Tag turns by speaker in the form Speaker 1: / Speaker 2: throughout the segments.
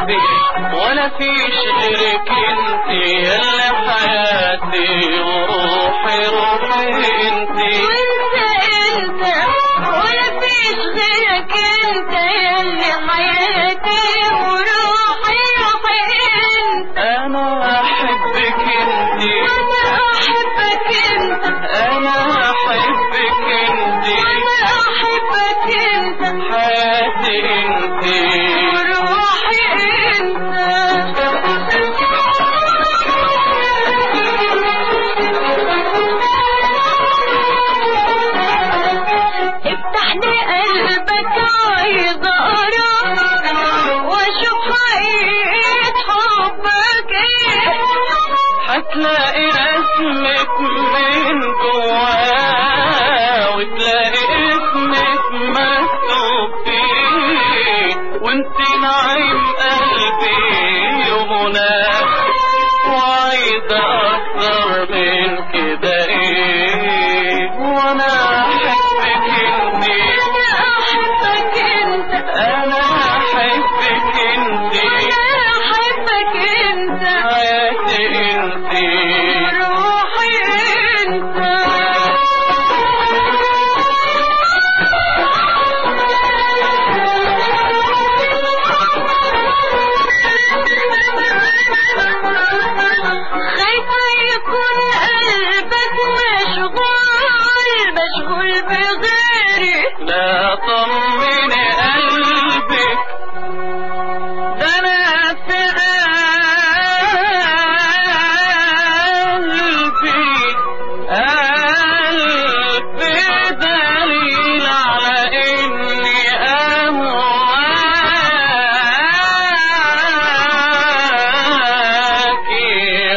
Speaker 1: قلبي ولا فيش غيرك انت يلا حياتي وروحي روحي انت
Speaker 2: وانت انت ولا فيش غيرك انت يلي حياتي وروحي روحي انت
Speaker 1: انا احبك انت
Speaker 2: انا احبك انت
Speaker 1: انا احبك انت
Speaker 2: انا احبك انت
Speaker 1: حياتي انت
Speaker 2: وروحي انت افتح لي قلبك عايز اقرا واشوف حقيقة حبك ايه
Speaker 1: هتلاقي رسمك من جواه وتلاقي اسمك مكتوب فيه وانت نعيم قلبي ومناه وعايز اكتر من كده ايه وانا احبك انت
Speaker 2: انا احبك انت
Speaker 1: انا احبك انت
Speaker 2: انا احبك انت
Speaker 1: حياتي انت
Speaker 2: روحي انت خايفة يكون قلبك مشغول مشغول بغيري
Speaker 1: لا طمني قلبك ده انا في قلبي قلبي دليل على اني اهواكي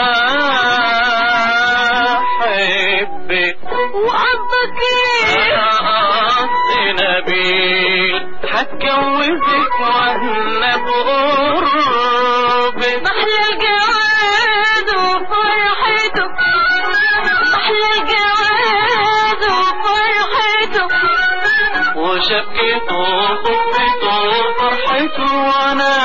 Speaker 1: واحبك
Speaker 2: وحبك ايه
Speaker 1: انا قصدي نبيل هتجوزك وانا بقربك
Speaker 2: محلى الجواز وفرحته محلى الجواز وفرحته
Speaker 1: وشبكته وخطته وفرحته وانا